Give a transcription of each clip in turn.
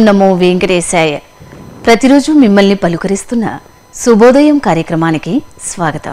నమో వెంకటేశాయ ప్రతిరోజు మిమ్మల్ని పలుకరిస్తున్న శుభోదయం కార్యక్రమానికి స్వాగతం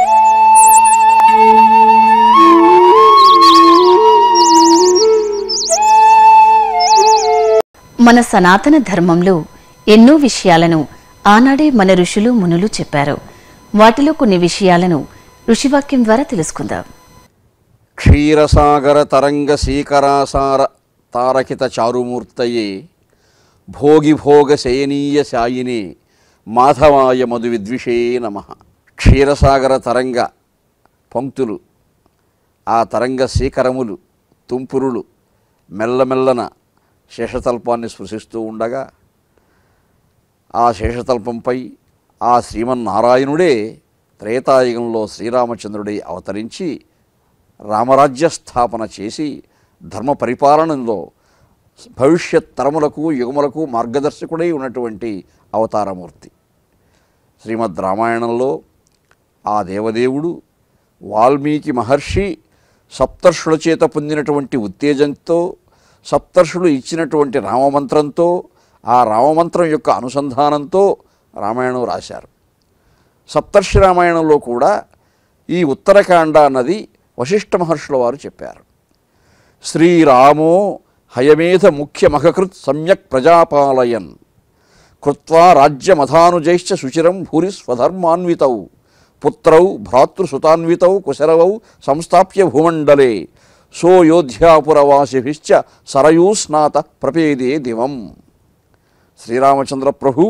మన సనాతన ధర్మంలో ఎన్నో విషయాలను ఆనాడే మన ఋషులు మునులు చెప్పారు వాటిలో కొన్ని విషయాలను ఋషివాక్యం ద్వారా తెలుసుకుందాం క్షీరసాగర తరంగ శీకరాసార తారకిత చారుమూర్తయే భోగి భోగ శయనీయ శాయినే మాధవాయ మధు విద్విషే నమ క్షీరసాగర తరంగ పంక్తులు ఆ తరంగ శీకరములు తుంపురులు మెల్లమెల్లన శేషతల్పాన్ని స్పృశిస్తూ ఉండగా ఆ శేషతల్పంపై ఆ శ్రీమన్నారాయణుడే త్రేతాయుగంలో శ్రీరామచంద్రుడై అవతరించి రామరాజ్య స్థాపన చేసి ధర్మ పరిపాలనలో భవిష్యత్ తరములకు యుగములకు మార్గదర్శకుడై ఉన్నటువంటి అవతారమూర్తి శ్రీమద్ రామాయణంలో ఆ దేవదేవుడు వాల్మీకి మహర్షి సప్తర్షుల చేత పొందినటువంటి ఉత్తేజంతో సప్తర్షులు ఇచ్చినటువంటి రామమంత్రంతో ఆ రామమంత్రం యొక్క అనుసంధానంతో రామాయణం రాశారు సప్తర్షి రామాయణంలో కూడా ఈ ఉత్తరకాండ అన్నది వశిష్ఠ మహర్షుల వారు చెప్పారు శ్రీరామో హయమేధ ముఖ్యమఖకృత్ సమ్యక్ ప్రజాపాలయన్ కృత్వా రాజ్యమథానుజైశ్చ శుచిరం భూరి స్వధర్మాన్వితౌ పుత్రౌ భ్రాతృసుతాన్వితౌ కుశలవౌ సంస్థాప్య భూమండలే సోయోధ్యాపురవాసిభిశ్చ సరయూస్నాత ప్రపేదే దివం శ్రీరామచంద్ర ప్రభు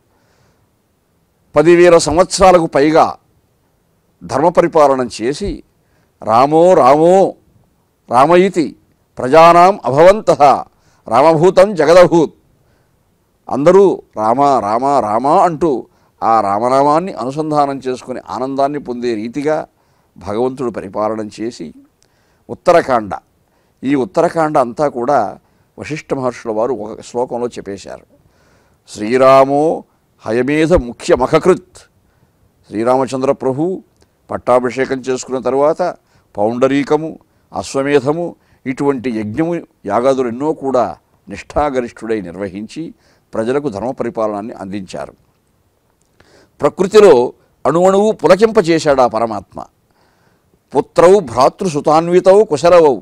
పదివేల సంవత్సరాలకు పైగా ధర్మ పరిపాలన చేసి రామో రామో రామయితి ప్రజానాం అభవంత రామభూతం జగదభూత్ అందరూ రామ రామ రామ అంటూ ఆ రామనామాన్ని అనుసంధానం చేసుకుని ఆనందాన్ని పొందే రీతిగా భగవంతుడు పరిపాలన చేసి ఉత్తరకాండ ఈ ఉత్తరకాండ అంతా కూడా వశిష్ఠ మహర్షుల వారు ఒక శ్లోకంలో చెప్పేశారు శ్రీరామో హయమేధ ముఖ్య మఖకృత్ శ్రీరామచంద్ర ప్రభు పట్టాభిషేకం చేసుకున్న తరువాత పౌండరీకము అశ్వమేధము ఇటువంటి యజ్ఞము యాగాదులు ఎన్నో కూడా నిష్ఠాగరిష్ఠుడై నిర్వహించి ప్రజలకు ధర్మ పరిపాలనాన్ని అందించారు ప్రకృతిలో అణువణువు పులకింపచేశాడు ఆ పరమాత్మ పుత్రౌ భ్రాతృసుతాన్వితౌ కుశలవౌ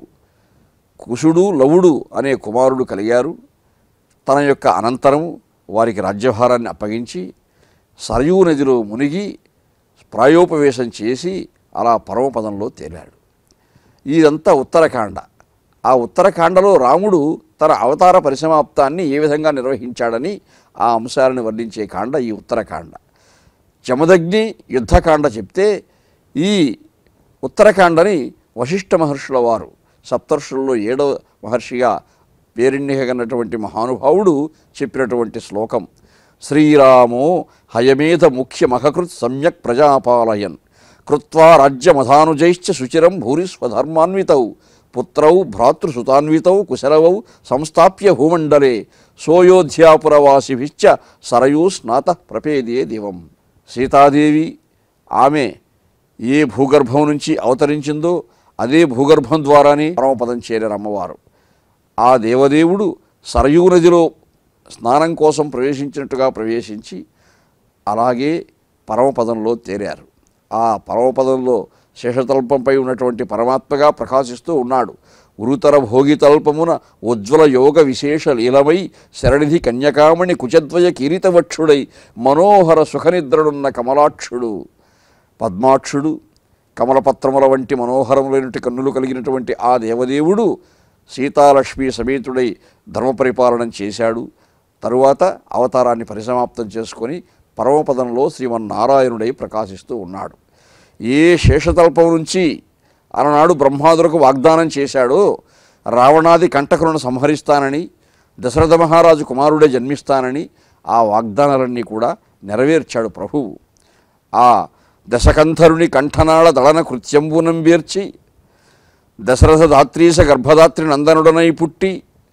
కుశుడు లవుడు అనే కుమారుడు కలిగారు తన యొక్క అనంతరము వారికి రాజ్యభారాన్ని అప్పగించి సరయూ నదిలో మునిగి ప్రాయోపవేశం చేసి అలా పరమపదంలో తేలాడు ఇదంతా ఉత్తరకాండ ఆ ఉత్తరకాండలో రాముడు తన అవతార పరిసమాప్తాన్ని ఏ విధంగా నిర్వహించాడని ఆ అంశాలను వర్ణించే కాండ ఈ ఉత్తరకాండ జమదగ్ని యుద్ధకాండ చెప్తే ఈ ఉత్తరకాండని వశిష్ఠ మహర్షుల వారు సప్తర్షుల్లో ఏడవ మహర్షిగా పేరెన్నికన్నటువంటి మహానుభావుడు చెప్పినటువంటి శ్లోకం శ్రీరామో హయమేధ ముఖ్య మఖకృత్ సమ్యక్ ప్రజాపాలయన్ కృత్వా రాజ్యమధానుజైశ్చ శుచిరం భూరి స్వధర్మాన్వితౌ పుత్రౌ భ్రాతృసుతాన్వితౌ కుశలవౌ సంస్థాప్య భూమండలే సోయోధ్యాపురవాసిభిశ్చ సరయూ స్నాత ప్రపేదే దివం సీతాదేవి ఆమె ఏ భూగర్భం నుంచి అవతరించిందో అదే భూగర్భం ద్వారానే పరమపదం చేరారు అమ్మవారు ఆ దేవదేవుడు సరయూ నదిలో స్నానం కోసం ప్రవేశించినట్టుగా ప్రవేశించి అలాగే పరమపదంలో తేరారు ఆ పరమపదంలో శేషతల్పంపై ఉన్నటువంటి పరమాత్మగా ప్రకాశిస్తూ ఉన్నాడు ఉరుతర భోగితల్పమున ఉజ్వల యోగ విశేష లీలమై శరణిధి కన్యకామణి కుచద్వయ కిరీటవక్షుడై మనోహర సుఖనిద్రడున్న కమలాక్షుడు పద్మాక్షుడు కమలపత్రముల వంటి మనోహరములైనటి కన్నులు కలిగినటువంటి ఆ దేవదేవుడు సీతాలక్ష్మి సమేతుడై ధర్మ పరిపాలన చేశాడు తరువాత అవతారాన్ని పరిసమాప్తం చేసుకొని పరమపదంలో శ్రీమన్నారాయణుడై ప్రకాశిస్తూ ఉన్నాడు ఏ శేషతల్పం నుంచి అలనాడు బ్రహ్మాదులకు వాగ్దానం చేశాడో రావణాది కంటకులను సంహరిస్తానని దశరథ మహారాజు కుమారుడే జన్మిస్తానని ఆ వాగ్దానాలన్నీ కూడా నెరవేర్చాడు ప్రభువు ఆ దశకంఠరుని కంఠనాళ దళన కృత్యంబునం వేర్చి దశరథ దాత్రీశ గర్భదాత్రి నందనుడనై పుట్టి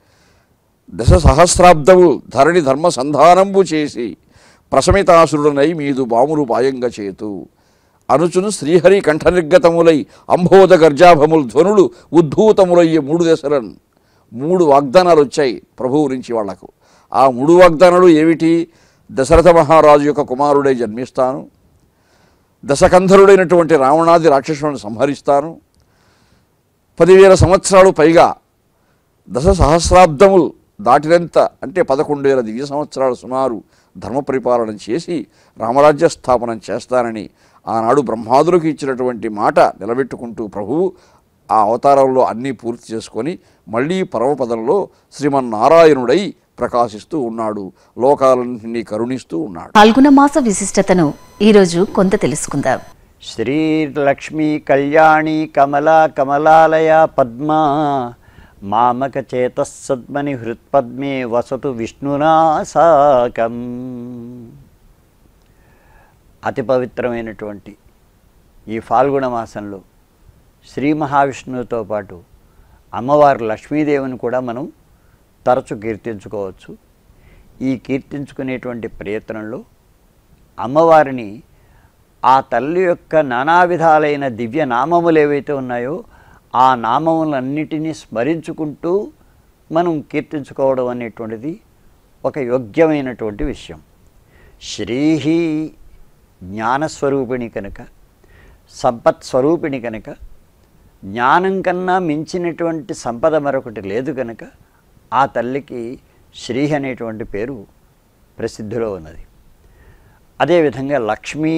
దశ సహస్రాబ్దము ధరణి ధర్మ సంధానంబు చేసి ప్రశమితాసురుడనై మీదు బాములు పాయంగ చేతు అనుచును శ్రీహరి కంఠనిర్గతములై అంబోధ గర్జాభములు ధ్వనులు ఉద్ధూతములయ్యే మూడు దశలను మూడు వాగ్దానాలు వచ్చాయి ప్రభువు నుంచి వాళ్లకు ఆ మూడు వాగ్దానాలు ఏమిటి దశరథ మహారాజు యొక్క కుమారుడే జన్మిస్తాను దశకంధరుడైనటువంటి రావణాది రాక్షసులను సంహరిస్తాను పదివేల సంవత్సరాలు పైగా దశ సహస్రాబ్దములు దాటినంత అంటే పదకొండు వేల దివ్య సంవత్సరాలు సుమారు ధర్మ పరిపాలన చేసి రామరాజ్య స్థాపనం చేస్తానని ఆనాడు బ్రహ్మాదులకు ఇచ్చినటువంటి మాట నిలబెట్టుకుంటూ ప్రభువు ఆ అవతారంలో అన్నీ పూర్తి చేసుకొని మళ్ళీ పరమపదంలో శ్రీమన్నారాయణుడై ప్రకాశిస్తూ ఉన్నాడు లోకాలన్నింటినీ కరుణిస్తూ ఉన్నాడు పాల్గొన మాస విశిష్టతను ఈరోజు కొంత తెలుసుకుందాం శ్రీలక్ష్మీ కళ్యాణి కమలా కమలాలయ పద్మా మామక చేతస్సద్మని హృత్పద్మే వసతు విష్ణునా సాకం అతి పవిత్రమైనటువంటి ఈ ఫాల్గుణ మాసంలో శ్రీ మహావిష్ణువుతో పాటు అమ్మవారు లక్ష్మీదేవిని కూడా మనం తరచు కీర్తించుకోవచ్చు ఈ కీర్తించుకునేటువంటి ప్రయత్నంలో అమ్మవారిని ఆ తల్లి యొక్క నానా విధాలైన దివ్య నామములు ఏవైతే ఉన్నాయో ఆ నామములన్నిటినీ స్మరించుకుంటూ మనం కీర్తించుకోవడం అనేటువంటిది ఒక యోగ్యమైనటువంటి విషయం శ్రీహి జ్ఞానస్వరూపిణి కనుక సంపత్ స్వరూపిణి కనుక జ్ఞానం కన్నా మించినటువంటి సంపద మరొకటి లేదు కనుక ఆ తల్లికి శ్రీ అనేటువంటి పేరు ప్రసిద్ధిలో ఉన్నది అదేవిధంగా లక్ష్మీ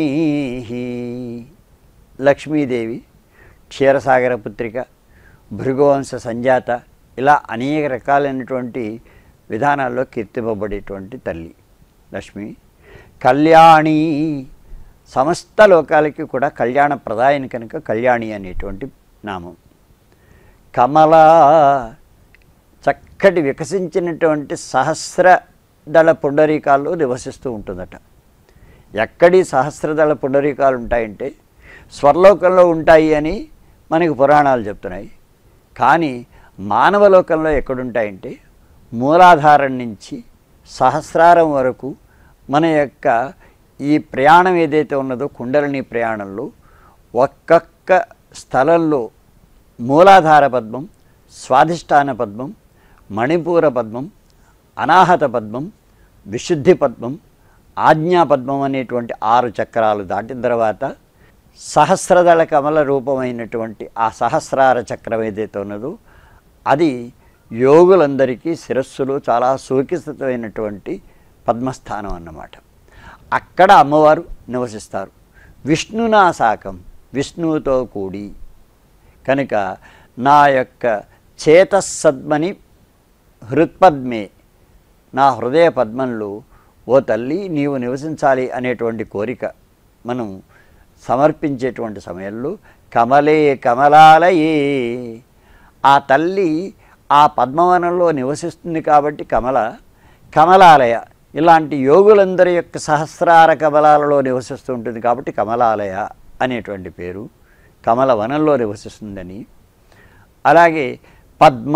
లక్ష్మీదేవి క్షీరసాగర పుత్రిక భృగువంశ సంజాత ఇలా అనేక రకాలైనటువంటి విధానాల్లో కీర్తింపబడేటువంటి తల్లి లక్ష్మి కళ్యాణి సమస్త లోకాలకి కూడా కళ్యాణ ప్రదాయని కనుక కళ్యాణి అనేటువంటి నామం కమల చక్కటి వికసించినటువంటి సహస్ర దళ పుండరీకాల్లో నివసిస్తూ ఉంటుందట ఎక్కడి సహస్రదళ పుండరీకాలు ఉంటాయంటే స్వర్లోకంలో ఉంటాయి అని మనకి పురాణాలు చెప్తున్నాయి కానీ మానవలోకంలో ఎక్కడుంటాయంటే మూలాధారం నుంచి సహస్రారం వరకు మన యొక్క ఈ ప్రయాణం ఏదైతే ఉన్నదో కుండలిని ప్రయాణంలో ఒక్కొక్క స్థలంలో మూలాధార పద్మం స్వాధిష్టాన పద్మం మణిపూర పద్మం అనాహత పద్మం విశుద్ధి పద్మం ఆజ్ఞా పద్మం అనేటువంటి ఆరు చక్రాలు దాటిన తర్వాత సహస్రదళ కమల రూపమైనటువంటి ఆ సహస్రార చక్రం ఏదైతే ఉన్నదో అది యోగులందరికీ శిరస్సులో చాలా సుఖితమైనటువంటి పద్మస్థానం అన్నమాట అక్కడ అమ్మవారు నివసిస్తారు విష్ణునా శాఖం విష్ణువుతో కూడి కనుక నా యొక్క చేతస్సద్మని హృత్పద్మే నా హృదయ పద్మంలో ఓ తల్లి నీవు నివసించాలి అనేటువంటి కోరిక మనం సమర్పించేటువంటి సమయంలో కమలే కమలాలయే ఆ తల్లి ఆ పద్మవనంలో నివసిస్తుంది కాబట్టి కమల కమలాలయ ఇలాంటి యోగులందరి యొక్క సహస్రార కమలాలలో నివసిస్తూ ఉంటుంది కాబట్టి కమలాలయ అనేటువంటి పేరు కమల వనంలో నివసిస్తుందని అలాగే పద్మ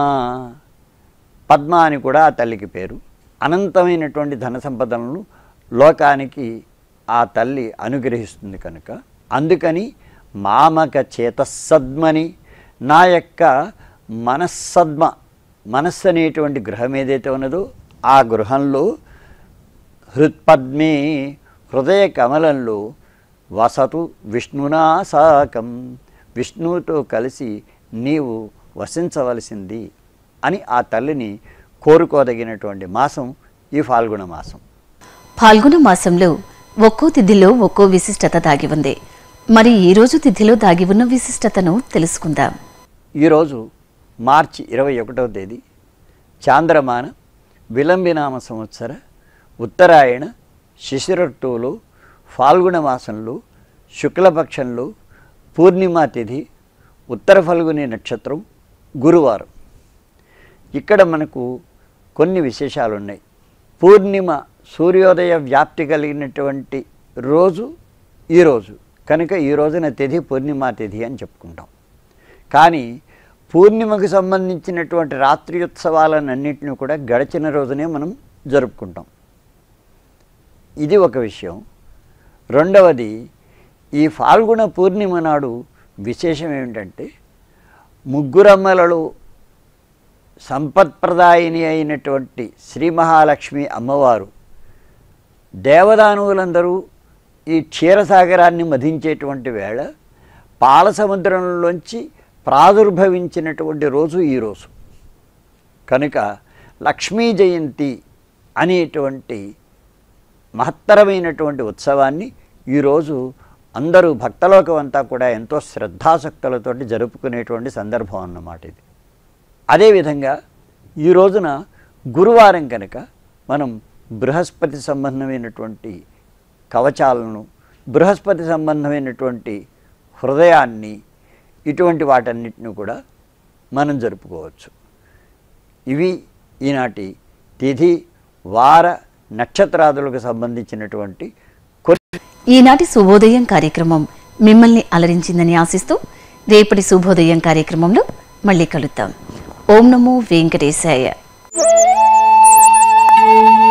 పద్మ అని కూడా ఆ తల్లికి పేరు అనంతమైనటువంటి ధన సంపదలను లోకానికి ఆ తల్లి అనుగ్రహిస్తుంది కనుక అందుకని మామక చేతసద్మని నా యొక్క మనస్సద్మ మనస్సు అనేటువంటి గృహం ఏదైతే ఉన్నదో ఆ గృహంలో హృత్పద్మే హృదయ కమలంలో వసతు విష్ణునా సాకం విష్ణువుతో కలిసి నీవు వసించవలసింది అని ఆ తల్లిని కోరుకోదగినటువంటి మాసం ఈ ఫాల్గుణ మాసం ఫాల్గుణ మాసంలో ఒక్కో తిథిలో ఒక్కో విశిష్టత దాగి ఉంది మరి ఈ రోజు తిథిలో దాగి ఉన్న విశిష్టతను తెలుసుకుందాం ఈరోజు మార్చి ఇరవై ఒకటవ తేదీ చాంద్రమాన విలంబినామ సంవత్సర ఉత్తరాయణ శిశిరట్టులో ఫాల్గుణ మాసంలో శుక్లపక్షంలో పూర్ణిమా తిథి ఉత్తర ఫల్గుని నక్షత్రం గురువారం ఇక్కడ మనకు కొన్ని విశేషాలు ఉన్నాయి పూర్ణిమ సూర్యోదయ వ్యాప్తి కలిగినటువంటి రోజు ఈరోజు కనుక ఈ రోజున తిథి పూర్ణిమా తిథి అని చెప్పుకుంటాం కానీ పూర్ణిమకు సంబంధించినటువంటి రాత్రి ఉత్సవాలన్నింటినీ కూడా గడిచిన రోజునే మనం జరుపుకుంటాం ఇది ఒక విషయం రెండవది ఈ ఫాల్గుణ పూర్ణిమ నాడు విశేషం ఏమిటంటే ముగ్గురమ్మలలో సంపత్ప్రదాయిని అయినటువంటి శ్రీ మహాలక్ష్మి అమ్మవారు దేవదానవులందరూ ఈ క్షీరసాగరాన్ని మధించేటువంటి వేళ పాల సముద్రంలోంచి ప్రాదుర్భవించినటువంటి రోజు ఈ రోజు కనుక లక్ష్మీ జయంతి అనేటువంటి మహత్తరమైనటువంటి ఉత్సవాన్ని ఈరోజు అందరూ భక్తలోకం అంతా కూడా ఎంతో శ్రద్ధాసక్తులతోటి జరుపుకునేటువంటి సందర్భం అన్నమాట ఇది అదేవిధంగా ఈ రోజున గురువారం కనుక మనం బృహస్పతి సంబంధమైనటువంటి కవచాలను బృహస్పతి సంబంధమైనటువంటి హృదయాన్ని ఇటువంటి వాటన్నిటిని కూడా మనం జరుపుకోవచ్చు ఇవి ఈనాటి తిథి వార నక్షత్రాదులకు సంబంధించినటువంటి కొన్ని ఈనాటి శుభోదయం కార్యక్రమం మిమ్మల్ని అలరించిందని ఆశిస్తూ రేపటి శుభోదయం కార్యక్రమంలో మళ్ళీ కలుద్దాం ఓం నమో వెంకటేశాయ